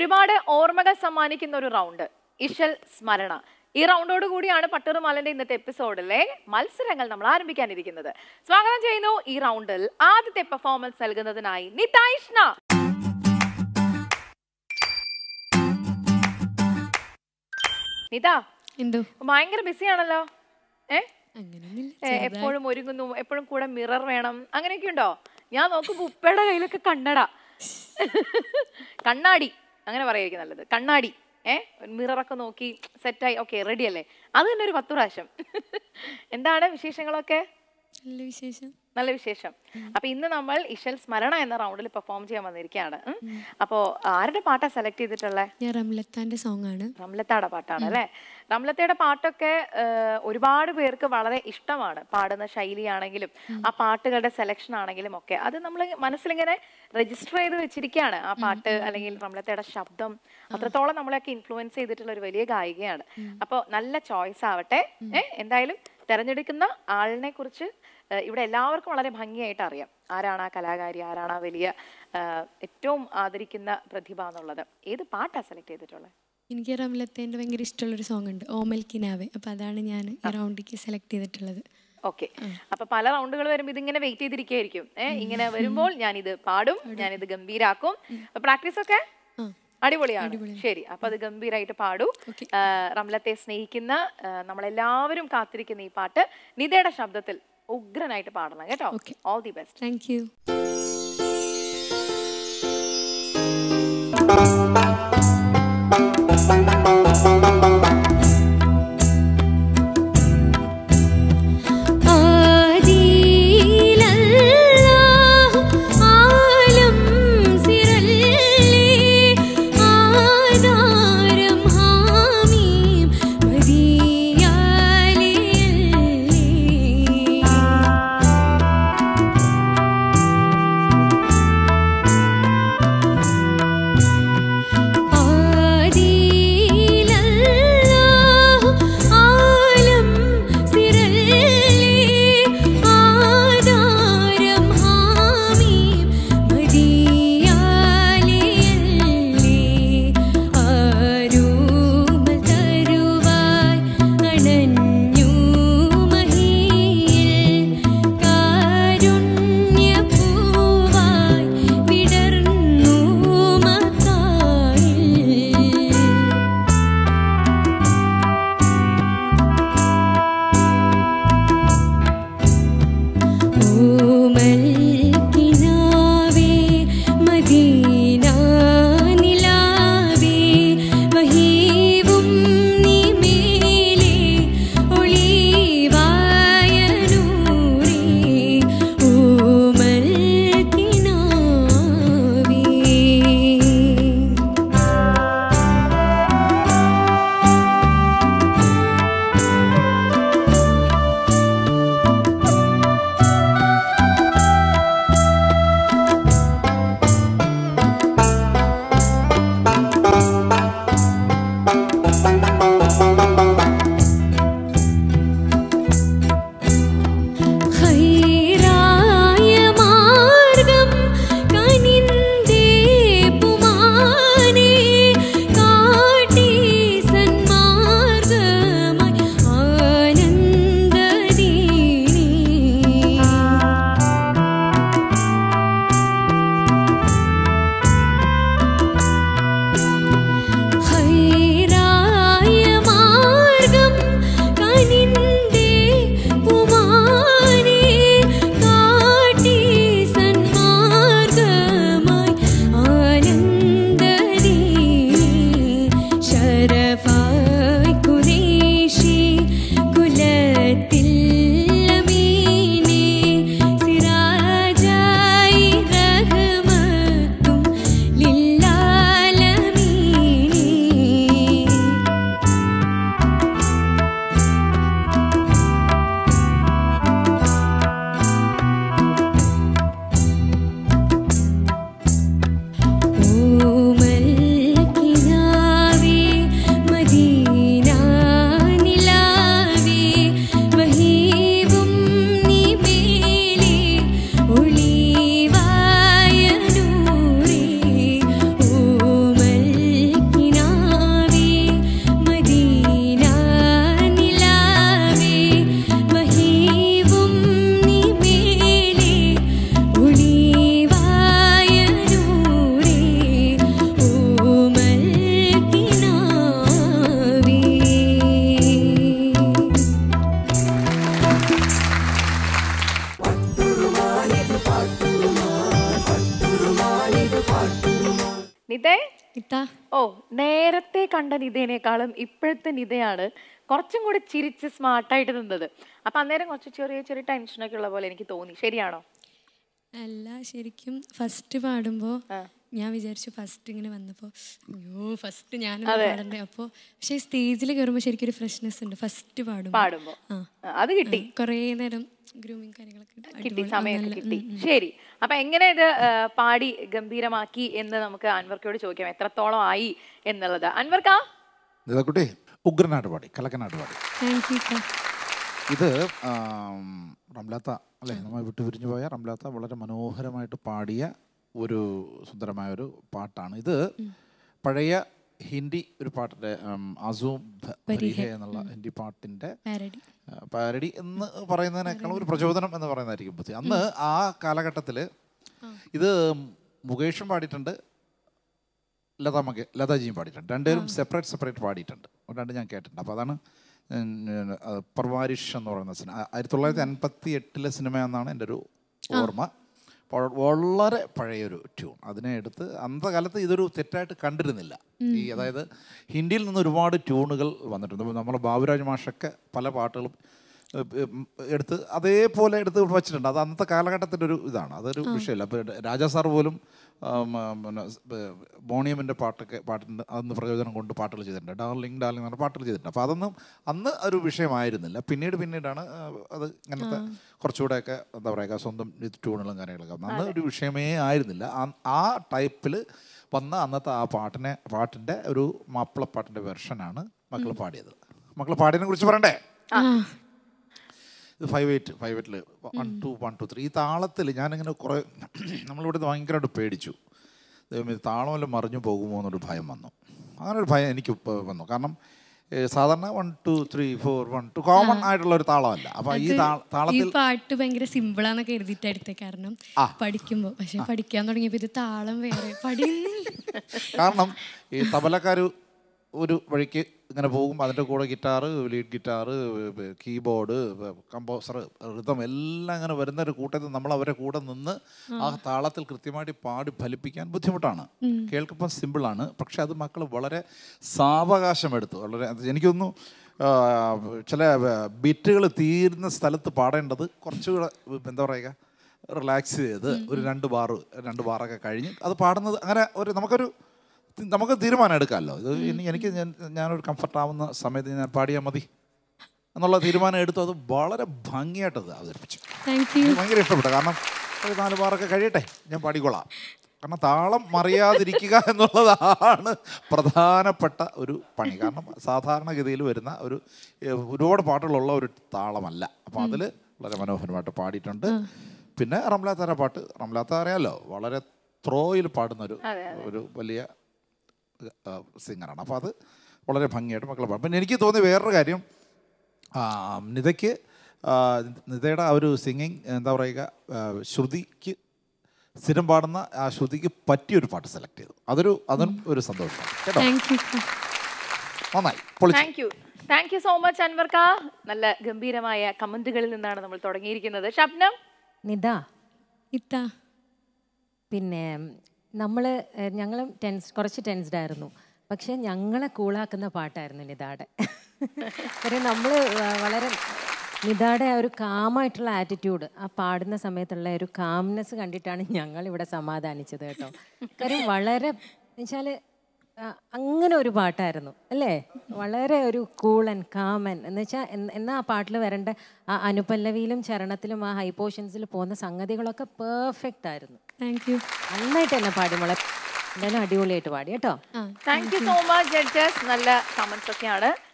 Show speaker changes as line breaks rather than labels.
ഒരുപാട് ഓർമ്മകൾ സമ്മാനിക്കുന്ന ഒരു റൗണ്ട് ഇഷൽ സ്മരണ ഈ റൗണ്ടോട് കൂടിയാണ് പട്ടുറുമാലന്റെ ഇന്നത്തെ എപ്പിസോഡിലെ മത്സരങ്ങൾ നമ്മൾ ആരംഭിക്കാനിരിക്കുന്നത് സ്വാഗതം ചെയ്യുന്നു ഈ റൗണ്ടിൽ ആദ്യത്തെ പെർഫോമൻസ് നൽകുന്നതിനായി നിതായിഷ്ണ നിത
എന്തോ
ഭയങ്കര ബിസിയാണല്ലോ ഏ
അങ്ങനെയൊന്നുമില്ല
ഏ, എപ്പോഴും ഒരുങ്ങുന്നു എപ്പോഴും കൂടെ മിറർ വേണം അങ്ങനെയൊക്കെ ഉണ്ടോ ഞാൻ നോക്കുമ്പോ ഉപ്പയുടെ കയ്യിലൊക്കെ കണ്ണട കണ്ണാടി അങ്ങനെ പറയായിരിക്കും നല്ലത് കണ്ണാടി ഏ മിററൊക്കെ നോക്കി സെറ്റായി ഓക്കെ റെഡി അല്ലേ അത് തന്നെ ഒരു പത്ത് പ്രാവശ്യം എന്താണ് വിശേഷങ്ങളൊക്കെ
നല്ല വിശേഷം
നല്ല വിശേഷം അപ്പൊ ഇന്ന് നമ്മൾ ഇഷൽ സ്മരണ എന്ന റൗണ്ടിൽ പെർഫോം ചെയ്യാൻ വന്നിരിക്കുകയാണ് ഉം. അപ്പോ ആരുടെ പാട്ടാ സെലക്ട് ചെയ്തിട്ടുള്ളത്
ഞാൻ റംലത്താന്റെ സോങ് ആണ്
റംലത്തയുടെ പാട്ടാണ് അല്ലേ റംലത്തയുടെ പാട്ടൊക്കെ ആ, ഒരുപാട് പേർക്ക് വളരെ ഇഷ്ടമാണ് പാടുന്ന ശൈലിയാണെങ്കിലും ആ പാട്ടുകളുടെ സെലക്ഷൻ ആണെങ്കിലും ഒക്കെ അത് നമ്മൾ മനസ്സിലിങ്ങനെ രജിസ്റ്റർ ചെയ്ത് വെച്ചിരിക്കുകയാണ് ആ പാട്ട് അല്ലെങ്കിൽ റംലത്തയുടെ ശബ്ദം അത്രത്തോളം നമ്മളെയൊക്കെ ഇൻഫ്ലുവൻസ് ചെയ്തിട്ടുള്ള ഒരു വലിയ ഗായികയാണ് അപ്പോൾ നല്ല ചോയ്സ് ആവട്ടെ ഏഹ് എന്തായാലും തെരഞ്ഞെടുക്കുന്ന ആളിനെ കുറിച്ച് ആ, ഇവിടെ എല്ലാവർക്കും വളരെ ഭംഗിയായിട്ട് അറിയാം ആരാണ് ആ കലാകാരി ആരാണ് ആ വലിയ ആ, ഏറ്റവും ആദരിക്കുന്ന പ്രതിഭ എന്നുള്ളത് ഏത് പാട്ടാ സെലക്ട് ചെയ്തിട്ടുള്ളത്
എനിക്ക് റംലത്തേന്റെ ഭയങ്കര ഇഷ്ടമുള്ളൊരു സോങ് ഉണ്ട് ഓമൽ കിനാവെ അപ്പൊ അതാണ് ഞാൻ ഈ റൗണ്ടിക്ക് സെലക്ട് ചെയ്തിട്ടുള്ളത്
ഓക്കെ അപ്പൊ പല റൗണ്ടുകൾ വരുമ്പോൾ ഇതിങ്ങനെ വെയിറ്റ് ചെയ്തിരിക്കുകയായിരിക്കും ഏഹ് ഇങ്ങനെ വരുമ്പോൾ ഞാൻ ഇത് പാടും ഞാൻ ഇത് ഗംഭീരാക്കും പ്രാക്ടീസ് ഒക്കെ
ആ
അടിപൊളിയാണ് ശരി അപ്പൊ അത് ഗംഭീരായിട്ട് പാടൂ
Okay.
ആ, റംലത്തെ സ്നേഹിക്കുന്ന ആ, നമ്മളെല്ലാവരും കാത്തിരിക്കുന്ന ഈ പാട്ട് നിതയുടെ ശബ്ദത്തിൽ ഉഗ്രനായിട്ട് പാടണം കേട്ടോ
Okay.
All the best
thank you ആലം സിറല്ലേ ആധാരം ഹാമീം മദിയാലേ
നിതേ
ഇത്താ
ഓ നേരത്തെ കണ്ട നിതേനേക്കാളും ഇപ്പോഴത്തെ നിതയാണ് കുറച്ചും കൂടി ചിരിച്ച് സ്മാർട്ടായിട്ട് നിന്നത് അപ്പൊ അന്നേരം കുറച്ച് ചെറിയ ചെറിയ ടെൻഷനൊക്കെ ഉള്ള പോലെ എനിക്ക് തോന്നി ശരിയാണോ
അല്ല ശരിക്കും ഫസ്റ്റ് പാടുമ്പോൾ ഞാൻ വിചാരിച്ചു ഫസ്റ്റ് ഇങ്ങനെ വന്നപ്പോൾ അയ്യോ ഫസ്റ്റ് ഞാൻ പാടണ്ടേ അപ്പോൾ പക്ഷേ സ്റ്റേജിൽ കയറുമ്പോൾ ശരിക്കും ഒരു ഫ്രഷ്നെസ് ഉണ്ട് ഫസ്റ്റ് പാടുമ്പോൾ
പാടുമ്പോ
ആ.
ആ, അത് കിട്ടി
കുറേ നേരം ഗ്രൂമിങ് കാര്യങ്ങളൊക്കെ ഇട്ട്
കിട്ടി
അടിപൊളി.
സമയമൊക്കെ
നല്ല-
കിട്ടി ശരി അപ്പൊ എങ്ങനെ ഇത് ആ, പാടി ഗംഭീരമാക്കി എന്ന് നമുക്ക് അൻവർക്കോട് ചോദിക്കാം എത്രത്തോളം ആയി എന്നുള്ളത് അൻവർക്കാ
ഇതക്കുട്ടി ഉഗ്രനായിട്ട് പാടി കലക്കനായിട്ട് പാടി
താങ്ക് യു ഇത്താ.
ഇത് ആം, റംലാത്ത അല്ലേ നമ്മൾ വിട്ടു പിരിഞ്ഞു പോയ റംലാത്ത വളരെ മനോഹരമായിട്ട് പാടിയ ഒരു സുന്ദരമായ ഒരു പാട്ടാണ് ഇത് പഴയ ഹിന്ദി ഒരു പാട്ടിൻ്റെ അസൂം പരിഹ എന്നുള്ള ഹിന്ദി പാട്ടിൻ്റെ
പാരഡി
പാരഡി എന്ന് പറയുന്നതിനേക്കാളും ഒരു പ്രചോദനം എന്ന് പറയുന്നതായിരിക്കും ബുദ്ധി അന്ന് ആ കാലഘട്ടത്തിൽ ഇത് മുകേഷും പാടിയിട്ടുണ്ട് ലത മകെ ലതാജിയും പാടിയിട്ടുണ്ട് രണ്ടുപേരും സെപ്പറേറ്റ് സെപ്പറേറ്റ് പാടിയിട്ടുണ്ട് അത് രണ്ടും ഞാൻ കേട്ടിട്ടുണ്ട് അപ്പോൾ അതാണ് ഉം, ഉം, അത് പർവാരിഷ് എന്ന് പറയുന്ന സിനിമ ആയിരത്തി തൊള്ളായിരത്തി അൻപത്തി എട്ടിലെ സിനിമ എന്നാണ് എൻ്റെ ഒരു ഓർമ്മ അപ്പോൾ വളരെ പഴയൊരു ട്യൂൺ അതിനെ എടുത്ത് അന്നത്തെ കാലത്ത് ഇതൊരു തെറ്റായിട്ട് കണ്ടിരുന്നില്ല ഈ അതായത് ഹിന്ദിയിൽ നിന്ന് ഒരുപാട് ട്യൂണുകൾ വന്നിട്ടുണ്ട് ഇപ്പോൾ നമ്മുടെ ബാബുരാജ് മാഷൊക്കെ പല പാട്ടുകളും ഏഹ്, ഉം, എടുത്ത് അതേപോലെ എടുത്ത് വച്ചിട്ടുണ്ട് അത് അന്നത്തെ കാലഘട്ടത്തിൻ്റെ ഒരു ഇതാണ് അതൊരു വിഷയമല്ല അപ്പോൾ രാജാ സാർ പോലും ആം, ആ, പിന്നെ സ്- ഏഹ്, ബോണിയമിൻ്റെ പാട്ടൊക്കെ പാട്ടുണ്ട് അന്ന് പ്രയോജനം കൊണ്ട് പാട്ടുകൾ ചെയ്തിട്ടുണ്ട് ഡാർലിംഗ് ഡാർലിംഗ് എന്ന് പറഞ്ഞ പാട്ടുകൾ ചെയ്തിട്ടുണ്ട് അപ്പോൾ അതൊന്നും അന്ന് ഒരു വിഷയമായിരുന്നില്ല പിന്നീട് പിന്നീടാണ് ആ, അത് ഇങ്ങനത്തെ കുറച്ചുകൂടെയൊക്കെ എന്താ പറയുക സ്വന്തം ഇത് ട്യൂണുകളും കാര്യങ്ങളൊക്കെ വന്നത്. അന്ന് ഒരു വിഷയമേ ആയിരുന്നില്ല ആ- ആ ടൈപ്പിൽ വന്ന അന്നത്തെ ആ പാട്ടിനെ പാട്ടിൻ്റെ ഒരു മാപ്പിളപ്പാട്ടിൻ്റെ വെർഷനാണ് മക്കൾ പാടിയത് മക്കൾ പാടിയതിനെ കുറിച്ച് പറയണ്ടേ
ആ
ഇത് ഫൈവ് എയ്റ്റ് ഫൈവ് എയ്റ്റിൽ one two one two three ഈ താളത്തിൽ ഞാനിങ്ങനെ കുറേ നമ്മളിവിടെ ഭയങ്കരമായിട്ട് പേടിച്ചു ദൈവമേ, ഇത് താളമെല്ലാം മറിഞ്ഞു പോകുമോ എന്നൊരു ഭയം വന്നു അങ്ങനെ ഒരു ഭയം എനിക്ക് ഇപ്പൊ വന്നു കാരണം ഏ, സാധാരണ one two three four one two common ആയിട്ടുള്ള ഒരു താളമല്ല അപ്പോൾ ഈ താ-
ഈ
താളത്തിൽ
പാട്ട് ഭയങ്കര സിമ്പിളാന്നൊക്കെ എഴുതിയിട്ട് എടുത്തേ കാരണം
ആ.
പഠിക്കുമ്പോൾ പക്ഷെ പഠിക്കാൻ തുടങ്ങിയപ്പോൾ ഇത് താളം വേറെ പഠിക്കുന്നില്ല
കാരണം ഈ തബലക്കാർ ഒരു വഴിക്ക് ഇങ്ങനെ പോകും അതിൻ്റെ കൂടെ guitar lead guitar keyboard composer rhythm എല്ലാം ഇങ്ങനെ വരുന്ന ഒരു കൂട്ടത്തിൽ നമ്മൾ അവരെ കൂടെ നിന്ന് ആ താളത്തിൽ കൃത്യമായിട്ട് പാടി ഫലിപ്പിക്കാൻ ബുദ്ധിമുട്ടാണ് കേൾക്കുമ്പോൾ സിമ്പിളാണ് പക്ഷെ അത് മക്കൾ വളരെ സാവകാശം എടുത്തു വളരെ അത് എനിക്കൊന്നു ആ, ചില ബിറ്റുകൾ തീരുന്ന സ്ഥലത്ത് പാടേണ്ടത് കുറച്ചുകൂടെ എന്താ പറയുക റിലാക്സ് ചെയ്ത് ഒരു രണ്ട് ബാറ് രണ്ട് ബാറൊക്കെ കഴിഞ്ഞ് അത് പാടുന്നത് അങ്ങനെ ഒരു നമുക്കൊരു തി- നമുക്ക് തീരുമാനം എടുക്കാമല്ലോ ഇത് ഇനി എനിക്ക് ഞാൻ ഞാനൊരു കംഫർട്ട് ആവുന്ന സമയത്ത് ഞാൻ പാടിയാൽ മതി എന്നുള്ള തീരുമാനം എടുത്തു അത് വളരെ ഭംഗിയായിട്ട് അത് അവതരിപ്പിച്ചു
താങ്ക് യു
എനിക്ക് ഭയങ്കര ഇഷ്ടപ്പെട്ടു കാരണം ഒരു നാല് ബാറൊക്കെ കഴിയട്ടെ ഞാൻ പാടിക്കൊള്ളാം കാരണം താളം മറിയാതിരിക്കുക എന്നുള്ളതാണ് പ്രധാനപ്പെട്ട ഒരു പണി കാരണം സാധാരണഗതിയിൽ വരുന്ന ഒരു ഏഹ്, ഒരുപാട് പാട്ടുകളുള്ള ഒരു താളമല്ല അപ്പോൾ അതിൽ വളരെ മനോഹരമായിട്ട് പാടിയിട്ടുണ്ട് പിന്നെ റംലാത്താര പാട്ട് റംലാത്ത അറിയാലോ വളരെ ത്രോയിൽ പാടുന്ന ഒരു ഒരു വലിയ സിംഗറാണ് അപ്പോൾ അത് വളരെ ഭംഗിയായിട്ട് മക്കളെ പാടും പിന്നെ എനിക്ക് തോന്നിയ വേറൊരു കാര്യം ആ, നിതയ്ക്ക് ആ, നിതയുടെ ആ ഒരു സിംഗിങ് എന്താ പറയുക ആ, ശ്രുതിക്ക് സ്ഥിരം പാടുന്ന ആ ശ്രുതിക്ക് പറ്റിയൊരു പാട്ട് സെലക്ട് ചെയ്തു അതൊരു അതും ഒരു സന്തോഷമാണ് കേട്ടോ
താങ്ക് യു
നന്നായി പൊളിച്ചു
thank you thank you so much അൻവർക്ക നല്ല ഗംഭീരമായ കമന്റുകളിൽ നിന്നാണ് നമ്മൾ തുടങ്ങിയിരിക്കുന്നത് ഷബ്നം
നിത
ഇത്താ
പിന്നെ നമ്മൾ ഞങ്ങളും ടെൻസ് കുറച്ച് ടെൻസ്ഡ് ആയിരുന്നു പക്ഷെ ഞങ്ങളെ കൂളാക്കുന്ന പാട്ടായിരുന്നു നിതാടെ കാര്യം നമ്മൾ വളരെ നിതാടെ ആ ഒരു കാമായിട്ടുള്ള ആറ്റിറ്റ്യൂഡ് ആ പാടുന്ന സമയത്തുള്ള ഒരു കാംനെസ് കണ്ടിട്ടാണ് ഞങ്ങൾ ഇവിടെ സമാധാനിച്ചത് കേട്ടോ കാര്യം വളരെ എന്നുവെച്ചാൽ അങ്ങനെ ഒരു പാട്ടായിരുന്നു അല്ലേ വളരെ ഒരു കൂൾ ആൻഡ് കാമൻ എന്ന് വെച്ചാൽ എന്നാൽ ആ പാട്ടിൽ വരേണ്ട ആ അനുപല്ലവിയിലും ചരണത്തിലും ആ ഹൈ പോർഷൻസിൽ പോകുന്ന സംഗതികളൊക്കെ പെർഫെക്റ്റ് ആയിരുന്നു
താങ്ക് യു
നന്നായിട്ട് തന്നെ പാടി മോളെ എന്തായാലും അടിപൊളിയായിട്ട് പാടി കേട്ടോ
ആ
thank you so much judges നല്ല കമന്റ്സ് ഒക്കെയാണ്